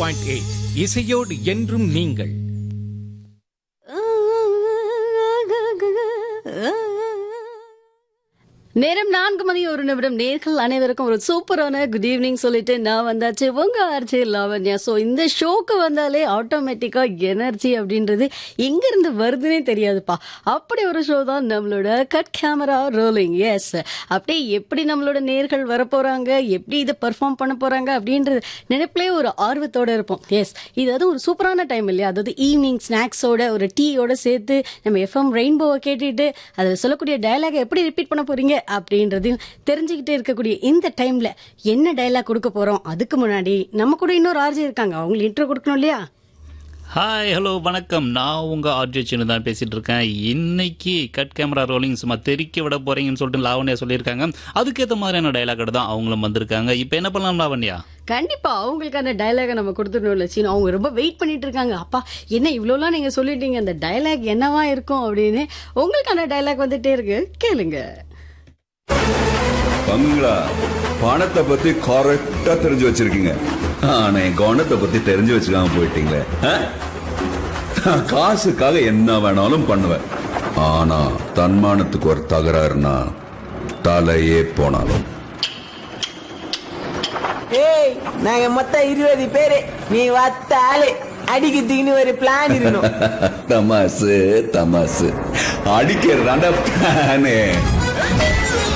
Point eight இசையோடு என்றும் நீங்கள் நேரம் நான்கு மணி ஒரு நிமிடம் நேர்கள் அனைவருக்கும் ஒரு சூப்பரான குட் ஈவினிங் சொல்லிட்டு நான் வந்தாச்சு உங்க ஆர்ஜி லாவண்யா ஸோ இந்த ஷோக்கு வந்தாலே ஆட்டோமேட்டிக்கா எனர்ஜி அப்படின்றது எங்க இருந்து வருதுன்னே தெரியாதுப்பா அப்படி ஒரு ஷோ தான் நம்மளோட கட் கேமரா ரோலிங் எஸ் அப்படியே எப்படி நம்மளோட நேர்கள் வரப்போறாங்க எப்படி இதை பெர்ஃபார்ம் பண்ண போறாங்க அப்படின்றது நினைப்பிலே ஒரு ஆர்வத்தோட இருப்போம் எஸ் இது அது ஒரு சூப்பரான டைம் இல்லையா அதாவது ஈவினிங் ஸ்நாக்ஸோட ஒரு டீயோட சேர்த்து நம்ம எஃப்எம் ரெயின்போவை கேட்டுட்டு அதில் சொல்லக்கூடிய டயலாக எப்படி ரிப்பீட் பண்ண போறீங்க அப்படின்றதையும் தெரிஞ்சுக்கிட்டே இருக்கக்கூடிய இந்த டைம்ல என்ன டயலாக் கொடுக்க போறோம் அதுக்கு முன்னாடி நம்ம கூட இன்னொரு ஆர்ஜி இருக்காங்க அவங்களுக்கு இன்ட்ரோ கொடுக்கணும் இல்லையா ஹாய் ஹலோ வணக்கம் நான் உங்கள் ஆர்ஜி சின்ன தான் பேசிகிட்டு இருக்கேன் இன்னைக்கு கட் கேமரா ரோலிங் சும்மா தெறிக்க விட போகிறீங்கன்னு சொல்லிட்டு லாவண்யா சொல்லியிருக்காங்க அதுக்கேற்ற மாதிரியான டைலாக் தான் அவங்களும் வந்திருக்காங்க இப்போ என்ன பண்ணலாம் லாவண்யா கண்டிப்பா அவங்களுக்கான டயலாக நம்ம கொடுத்துடணும்ல சீனு அவங்க ரொம்ப வெயிட் பண்ணிட்டு இருக்காங்க அப்பா என்ன இவ்வளோலாம் நீங்க சொல்லிட்டீங்க அந்த டயலாக் என்னவா இருக்கும் அப்படின்னு உங்களுக்கான டயலாக் வந்துட்டே இருக்கு கேளுங்க பங்களா பணத்தை பத்தி கரெக்டா தெரிஞ்சு வச்சிருக்கீங்க ஆனா என் கவனத்தை பத்தி தெரிஞ்சு வச்சுக்காம போயிட்டீங்களே ஆ? நான் காசுக்காக என்ன வேணாலும் பண்ணுவேன் ஆனா தன்மானத்துக்கு ஒரு தகராறுனா தலையே போனாலும் ஏய் நாங்க மொத்தம் இருபது பேரு நீ வத்த ஆளு அடிக்கிறதுக்குன்னு ஒரு பிளான் இருக்கணும் தமாசு தமாசு அடிக்கிறதாண்டா பிளானு